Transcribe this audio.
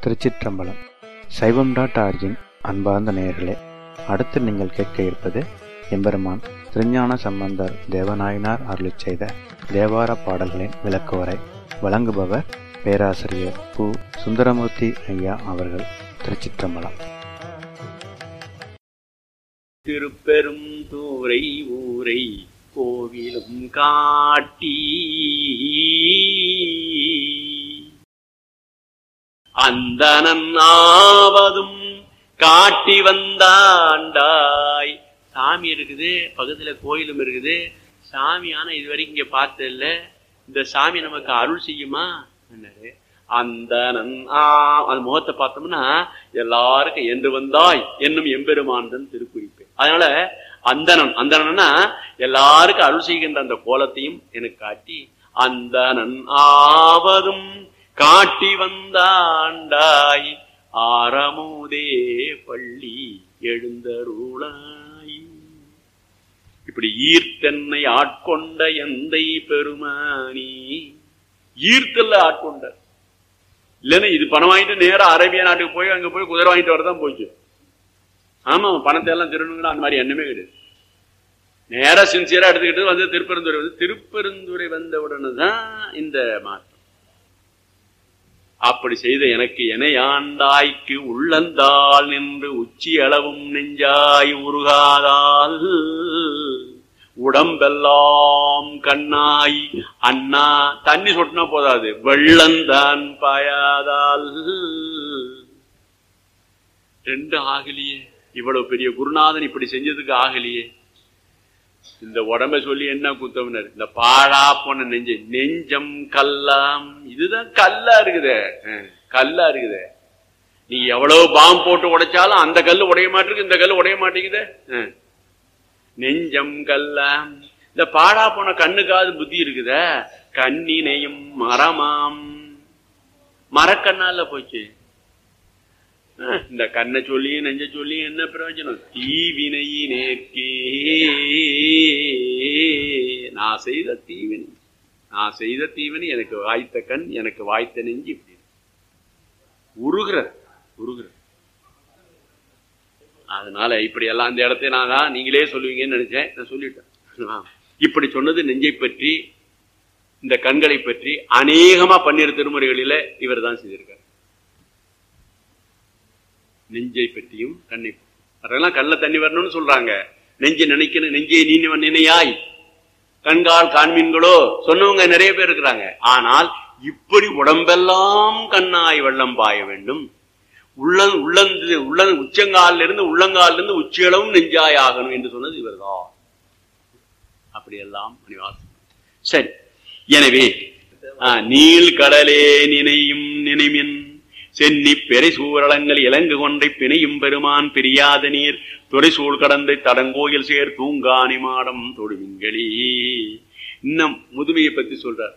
திருச்சிற்றம்பலம் சைவம் dot origin அன்பார்ந்த நேயர்களே அடுத்து நீங்கள் கேட்க இருப்பது எம்பெருமான் திருஞான சம்பந்தர் தேவநாயனார் அருளிச் செய்த தேவார பாடல்களின் விளக்குவரை வழங்குபவர் பேராசிரியர் பு சுந்தரமூர்த்தி ஐயா அவர்கள் திருச்சிற்றம்பலம் திருப்பெரும் தூரை ஊரை கோவிலும் காட்டி அந்தனன் ஆவதும் காட்டி வந்தாண்டாய் சாமி இருக்குது பக்கத்துல கோயிலும் இருக்குது சாமி ஆனா இது வரைக்கும் இங்க பார்த்தது இல்ல இந்த சாமி நமக்கு அருள் செய்யுமா என்னாரு அந்தனன் ஆ அந்த முகத்தை பார்த்தோம்னா எல்லாருக்கும் என்று வந்தாய் என்னும் எம்பெருமான் திருக்குறிப்பு அதனால அந்தணன் அந்தணன்னா எல்லாருக்கும் அருள் செய்கின்ற அந்த கோலத்தையும் எனக்கு காட்டி அந்தணன் ஆவதும் காட்டி வந்தாண்டாய் ஆரமுதே பள்ளி எழுந்தருளாய் இப்படி ஈர்த்தென்னை ஆட்கொண்ட எந்தை பெருமானி ஈர்த்தல்ல ஆட்கொண்டார் இல்லைன்னா இது பணம் வாங்கிட்டு நேரா அரேபியா நாட்டுக்கு போய் அங்க போய் குதிரை வாங்கிட்டு வரதான் போச்சு ஆமா பணத்தை எல்லாம் திருடணுங்களா அந்த மாதிரி எண்ணமே கிடையாது நேரா சின்சியரா எடுத்துக்கிட்டு வந்து திருப்பெருந்துறை வந்து திருப்பெருந்துறை வந்த உடனே தான் இந்த மாற்றம் அப்படி செய்த எனக்கு எனையாண்டாய்க்கு உள்ளந்தால் நின்று உச்சி அளவும் நெஞ்சாய் உருகாதால் உடம்பெல்லாம் கண்ணாய் அண்ணா தண்ணி சொட்டினா போதாது வெள்ளந்தான் பாயாதால் ரெண்டு ஆகலியே இவ்வளவு பெரிய குருநாதன் இப்படி செஞ்சதுக்கு ஆகலியே இந்த உடம்ப சொல்லி என்ன குத்தவனர் இந்த பாழா போன நெஞ்சு நெஞ்சம் கல்லாம் இதுதான் கல்லா இருக்குதே கல்லா இருக்குதே நீ எவ்வளவு பாம் போட்டு உடைச்சாலும் அந்த கல்லு உடைய மாட்டிருக்கு இந்த கல்லு உடைய மாட்டேங்குதே நெஞ்சம் கல்லாம் இந்த பாழா போன கண்ணுக்காவது புத்தி இருக்குத கண்ணினையும் மரமாம் மரக்கண்ணால போச்சு இந்த கண்ணை சொல்லியும் நெஞ்ச சொல்லியும் என்ன பிரயோஜனம் தீவினையினேற்கே நான் செய்த தீவினை நான் செய்த தீவினை எனக்கு வாய்த்த கண் எனக்கு வாய்த்த நெஞ்சு இப்படி உருகிற உருகிற அதனால இப்படி எல்லாம் அந்த இடத்தை நான் தான் நீங்களே சொல்லுவீங்கன்னு நினைச்சேன் நான் சொல்லிட்டேன் இப்படி சொன்னது நெஞ்சை பற்றி இந்த கண்களை பற்றி அநேகமா பன்னிரு திருமுறைகளில இவர் தான் செய்திருக்கார் நெஞ்சை பற்றியும் கண்ணை அதெல்லாம் கல்ல தண்ணி வரணும்னு சொல்றாங்க நெஞ்சை நினைக்கணும் நெஞ்சை நீ நினையாய் கண்கால் காண்மீன்களோ சொன்னவங்க நிறைய பேர் இருக்கிறாங்க ஆனால் இப்படி உடம்பெல்லாம் கண்ணாய் வெள்ளம் பாய வேண்டும் உள்ள உள்ளந்து உள்ள உச்சங்காலில் இருந்து உள்ளங்காலில் இருந்து உச்சியளவும் நெஞ்சாய் ஆகணும் என்று சொன்னது இவர்தான் அப்படியெல்லாம் மணிவாசம் சரி எனவே நீள் கடலே நினையும் நினைமின் சென்னி பெரை சூரளங்கள் இலங்கு கொண்டை பிணையும் பெருமான் பிரியாத நீர் துறை சூழ் கடந்தை தடங்கோயில் சேர் தூங்காணி மாடம் தொடுமின்களி இன்னும் முதுமையை பத்தி சொல்றார்